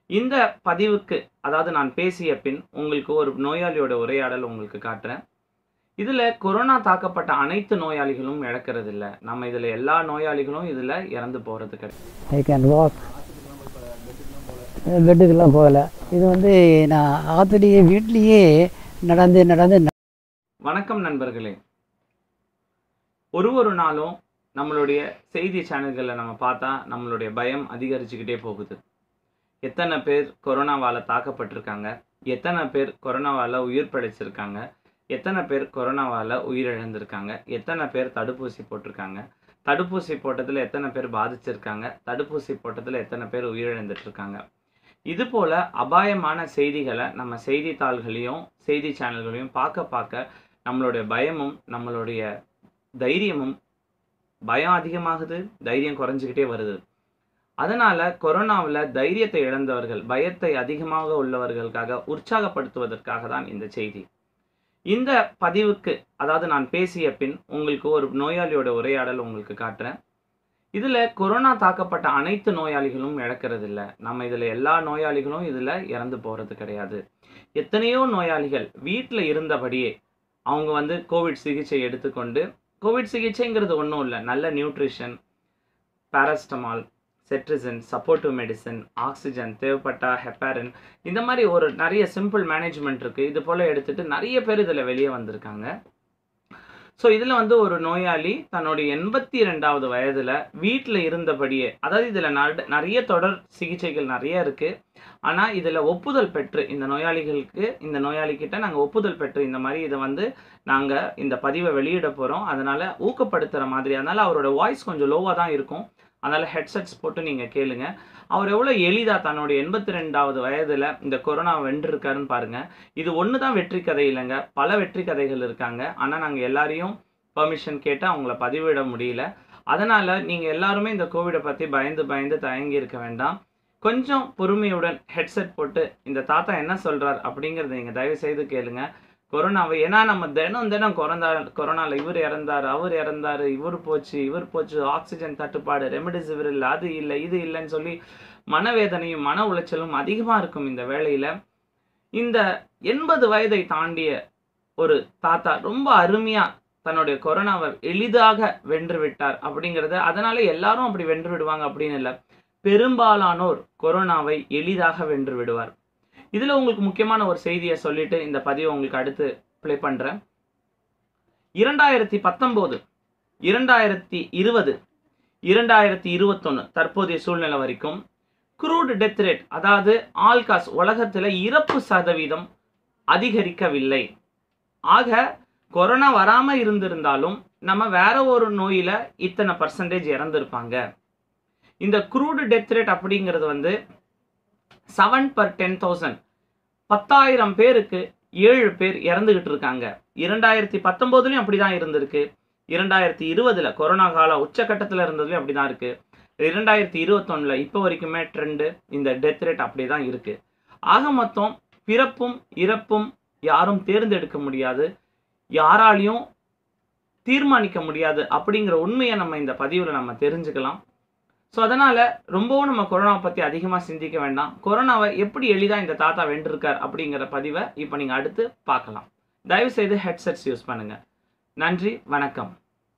இந்த பதிவுக்கு அதாவது நான் பேசிய பின் உங்களுக்கு ஒரு நோயாளியோட உரையாடல் உங்களுக்கு காட்டுறேன் இதில் கொரோனா தாக்கப்பட்ட அனைத்து நோயாளிகளும் இழக்கிறது இல்லை நம்ம இதில் எல்லா நோயாளிகளும் இதில் இறந்து போகிறது கிடையாது ஐ கேன் வாக் பெட்டுக்கெல்லாம் போகலை இது வந்து நான் ஆத்துலேயே வீட்லேயே நடந்து நடந்து ந- வணக்கம் நண்பர்களே ஒரு ஒரு நாளும் நம்மளுடைய செய்தி சேனல்களில் நம்ம பார்த்தா நம்மளுடைய பயம் அதிகரிச்சுக்கிட்டே போகுது எத்தனை பேர் கொரோனாவால் தாக்கப்பட்டிருக்காங்க எத்தனை பேர் கொரோனாவால் உயிர் பிழைச்சிருக்காங்க எத்தனை பேர் கொரோனாவால் உயிரிழந்திருக்காங்க எத்தனை பேர் தடுப்பூசி போட்டிருக்காங்க தடுப்பூசி போட்டதில் எத்தனை பேர் பாதிச்சிருக்காங்க தடுப்பூசி போட்டதில் எத்தனை பேர் உயிரிழந்துட்டு இருக்காங்க இது போல அபாயமான செய்திகளை நம்ம செய்தித்தாள்களையும் செய்தி சேனல்களையும் பார்க்க பார்க்க நம்மளுடைய பயமும் நம்மளுடைய தைரியமும் பயம் அதிகமாகுது தைரியம் குறைஞ்சிக்கிட்டே வருது அதனால கொரோனாவில் தைரியத்தை இழந்தவர்கள் பயத்தை அதிகமாக உள்ளவர்களுக்காக உற்சாகப்படுத்துவதற்காக தான் இந்த செய்தி இந்த பதிவுக்கு அதாவது நான் பேசிய பின் உங்களுக்கு ஒரு நோயாளியோட உரையாடல் உங்களுக்கு காட்டுறேன் இதில் கொரோனா தாக்கப்பட்ட அனைத்து நோயாளிகளும் இழக்கிறது இல்லை நம்ம இதில் எல்லா நோயாளிகளும் இதில் இறந்து போகிறது கிடையாது எத்தனையோ நோயாளிகள் வீட்டில் இருந்தபடியே அவங்க வந்து கோவிட் சிகிச்சை எடுத்துக்கொண்டு கோவிட் சிகிச்சைங்கிறது ஒன்றும் இல்லை நல்ல nutrition paracetamol cetirizine supportive medicine oxygen தேவைப்பட்டா ஹெப்பாரின் இந்த மாதிரி ஒரு நிறைய சிம்பிள் மேனேஜ்மெண்ட் இருக்குது இது போல் எடுத்துட்டு நிறைய பேர் இதில் வெளியே வந்திருக்காங்க ஸோ இதில் வந்து ஒரு நோயாளி தன்னுடைய எண்பத்தி ரெண்டாவது வயதில் வீட்டில் இருந்தபடியே அதாவது இதில் நிறைய தொடர் சிகிச்சைகள் நிறைய இருக்குது ஆனால் இதில் ஒப்புதல் பெற்று இந்த நோயாளிகளுக்கு இந்த நோயாளிகிட்ட நாங்கள் ஒப்புதல் பெற்று இந்த மாதிரி இதை வந்து நாங்கள் இந்த பதிவை வெளியிட போகிறோம் அதனால் ஊக்கப்படுத்துகிற மாதிரி அதனால் அவரோட வாய்ஸ் கொஞ்சம் லோவாக தான் இருக்கும் அதனால் ஹெட்செட்ஸ் போட்டு நீங்கள் கேளுங்க அவர் எவ்வளோ எளிதாக தன்னுடைய எண்பத்தி ரெண்டாவது வயதில் இந்த கொரோனா வென்றிருக்காருன்னு பாருங்கள் இது ஒன்று தான் வெற்றி கதை இல்லைங்க பல வெற்றி கதைகள் இருக்காங்க ஆனால் நாங்கள் எல்லாரையும் பெர்மிஷன் கேட்டு அவங்கள பதிவிட முடியல அதனால் நீங்கள் எல்லாருமே இந்த கோவிடை பற்றி பயந்து பயந்து தயங்கி இருக்க வேண்டாம் கொஞ்சம் பொறுமையுடன் ஹெட்செட் போட்டு இந்த தாத்தா என்ன சொல்கிறார் அப்படிங்கிறத நீங்கள் தயவு செய்து கேளுங்க கொரோனாவை ஏன்னா நம்ம தினம் தினம் கொரோனா கொரோனாவில் இவர் இறந்தார் அவர் இறந்தார் இவர் போச்சு இவர் போச்சு ஆக்சிஜன் தட்டுப்பாடு ரெமடிசிவிர் இல்லை அது இல்லை இது இல்லைன்னு சொல்லி மனவேதனையும் மன உளைச்சலும் அதிகமாக இருக்கும் இந்த வேளையில் இந்த எண்பது வயதை தாண்டிய ஒரு தாத்தா ரொம்ப அருமையாக தன்னுடைய கொரோனாவை எளிதாக வென்று விட்டார் அப்படிங்கிறத அதனால எல்லாரும் அப்படி வென்று விடுவாங்க அப்படின்னு இல்லை பெரும்பாலானோர் கொரோனாவை எளிதாக வென்று விடுவார் இதில் உங்களுக்கு முக்கியமான ஒரு செய்தியை சொல்லிட்டு இந்த பதிவை உங்களுக்கு அடுத்து ப்ளே பண்ணுறேன் இரண்டாயிரத்தி பத்தொம்போது இரண்டாயிரத்தி இருபது இரண்டாயிரத்தி இருபத்தொன்று தற்போதைய சூழ்நிலை வரைக்கும் குரூட் டெத் ரேட் அதாவது ஆல்காஸ் உலகத்தில் இறப்பு சதவீதம் அதிகரிக்கவில்லை ஆக கொரோனா வராமல் இருந்திருந்தாலும் நம்ம வேற ஒரு நோயில் இத்தனை பர்சன்டேஜ் இறந்துருப்பாங்க இந்த குரூடு டெத் ரேட் அப்படிங்கிறது வந்து செவன் பர் டென் தௌசண்ட் பத்தாயிரம் பேருக்கு ஏழு பேர் இறந்துகிட்டு இருக்காங்க இரண்டாயிரத்தி பத்தொம்போதுலையும் அப்படி தான் இருந்திருக்கு இரண்டாயிரத்தி இருபதில் கொரோனா கால உச்சக்கட்டத்தில் இருந்ததுலையும் அப்படி தான் இருக்குது இரண்டாயிரத்தி இருபத்தொன்னில் இப்போ வரைக்குமே ட்ரெண்டு இந்த டெத் ரேட் அப்படி தான் இருக்குது ஆக மொத்தம் பிறப்பும் இறப்பும் யாரும் தேர்ந்தெடுக்க முடியாது யாராலையும் தீர்மானிக்க முடியாது அப்படிங்கிற உண்மையை நம்ம இந்த பதிவில் நம்ம தெரிஞ்சுக்கலாம் ஸோ அதனால் ரொம்பவும் நம்ம கொரோனாவை பற்றி அதிகமாக சிந்திக்க வேண்டாம் கொரோனாவை எப்படி எளிதாக இந்த தாத்தா வென்றிருக்கார் அப்படிங்கிற பதிவை இப்போ நீங்கள் அடுத்து பார்க்கலாம் தயவு செய்து ஹெட்செட்ஸ் யூஸ் பண்ணுங்கள் நன்றி வணக்கம்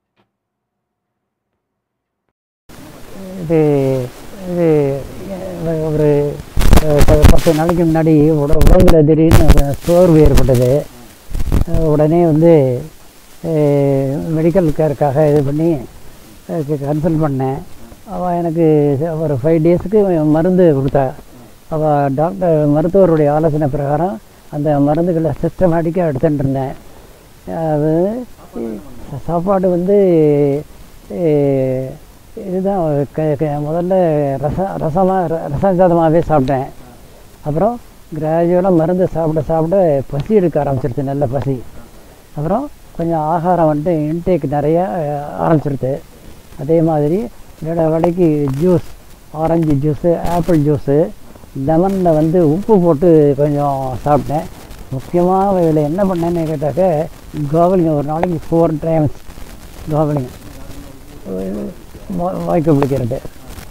இது இது அஹ், ஒரு அஹ், ப- பத்து நாளைக்கு முன்னாடி உட உடம்புல திடீர்னு ஒரு சோர்வு ஏற்பட்டது அஹ், உடனே வந்து மெடிக்கல் கேருக்காக இது பண்ணி கன்சல்ட் பண்ணேன் அவள் எனக்கு ஒரு ஃபைவ் டேஸுக்கு மருந்து கொடுத்தா அவள் டாக்டர் மருத்துவருடைய ஆலோசனை பிரகாரம் அந்த மருந்துகளை சிஸ்டமேட்டிக்காக எடுத்துகிட்டு இருந்தேன் அது சாப்பாடு வந்து அஹ், இதுதான் க- க- முதல்ல ரசம் ரசமாக ரசம் சாதமாகவே சாப்பிட்டேன் அப்புறம் கிராஜுவலாக மருந்து சாப்பிட சாப்பிட பசி எடுக்க ஆரம்பிச்சிருச்சு நல்ல பசி அப்புறம் கொஞ்சம் ஆகாரம் வந்துட்டு இன்டேக் நிறைய அஹ், ஆரம்பிச்சிருது அதே மாதிரி என்னோட வேலைக்கு juice orange juice apple juice லெமனில் வந்து உப்பு போட்டு கொஞ்சம் சாப்பிட்டேன் முக்கியமாக இதில் என்ன பண்ணேன்னு கேட்டாக்க கோவலிங்க ஒரு நாளைக்கு ஃபோர் டைம்ஸ் கோவலிங்க வாய்க்கு பிடிக்கிறது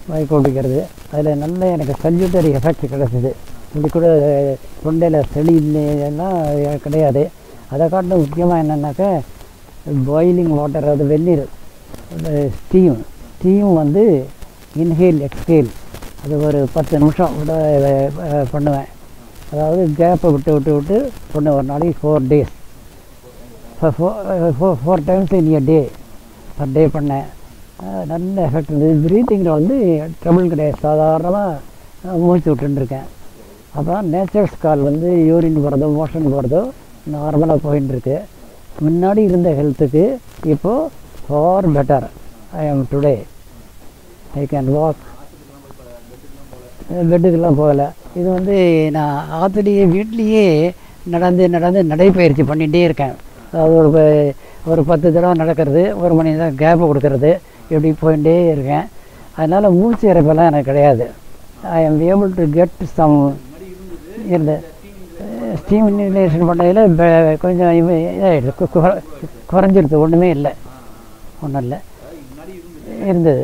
வாய்க்கு குடிக்கிறது அதில் நல்ல எனக்கு சல்யூட்டரி எஃபெக்ட் கிடச்சிது இப்படி கூட தொண்டையில் செடி எல்லாம் கிடையாது அதை காட்டிலும் முக்கியமாக என்னென்னாக்கா பாயிலிங் வாட்டர் அது வெந்நீர் ஸ்டீம் ஸ்டீம் வந்து இன்ஹேல் எக்ஸ்ஹேல் அது ஒரு பத்து நிமிஷம் விட அஹ், பண்ணுவேன் அதாவது கேப்பை விட்டு விட்டு விட்டு பண்ணுவேன் ஒரு நாளைக்கு four days four four times in year day per day பண்ணேன் அஹ், நல்ல எஃபெக்ட் இருந்தது ப்ரீத்திங்கில் வந்து ட்ரபிள் கிடையாது சாதாரணமாக மூச்சு விட்டுருக்கேன் அப்புறம் நேச்சர்ஸ் கால் வந்து யூரின் போகிறதோ மோஷன் போகிறதோ நார்மலாக போயின்னு இருக்கு முன்னாடி இருந்த ஹெல்த்துக்கு இப்போது for better I am today I can walk பெட்டுக்கெல்லாம் போகலை இது வந்து நான் ஆற்றுலேயே வீட்லேயே நடந்து நடந்து நடைப்பயிற்சி பண்ணிகிட்டே இருக்கேன் அதாவது ஒரு ப- ஒரு பத்து தடவை நடக்கிறது ஒரு மணி நேரம் கேப் கொடுக்கறது இப்படி போயிட்டே இருக்கேன் அதனால் மூச்சு இறைப்பெல்லாம் எனக்கு கிடையாது I am able to get some இருந்த ஸ்டீம் இன்ஹலேஷன் பண்ணதில் கொஞ்சம் இவ- இதாயிடுது கு- குற- குறைஞ்சிருது ஒன்றுமே இல்லை ஒன்றும் இல்லை இருந்தது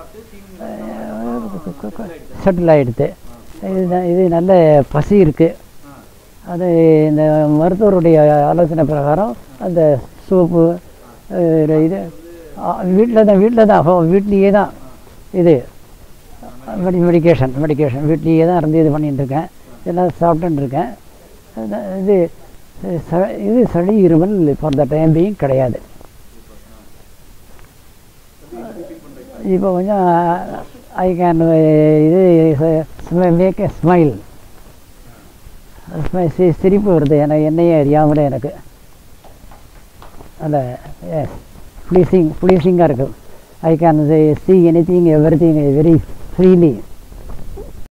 செட்டில் ஆகிடுது இதுதான் இது நல்ல பசி இருக்குது அது இந்த மருத்துவருடைய ஆலோசனை பிரகாரம் அந்த சூப்பு அஹ் இது வீட்டில் தான் வீட்டில் தான் வீட்லேயே தான் இது மெடி மெடிக்கேஷன் மெடிக்கேஷன் வீட்லேயே தான் இருந்து இது பண்ணிட்டு இருக்கேன் எல்லாம் சாப்பிட்டுன்னு இருக்கேன் அதான் இது ச- இது சளி இருமல் ஃபார் த டைம் பீயிங் கிடையாது இப்போ கொஞ்சம் ஐ கேன் இது மேக் எ ஸ்மைல் சிரிப்பு வருது எனக்கு என்னையே அறியாமலே எனக்கு அந்த ப்ளீஸிங் ப்ளீஸிங்காக இருக்கும் I can see any thing every thing very freely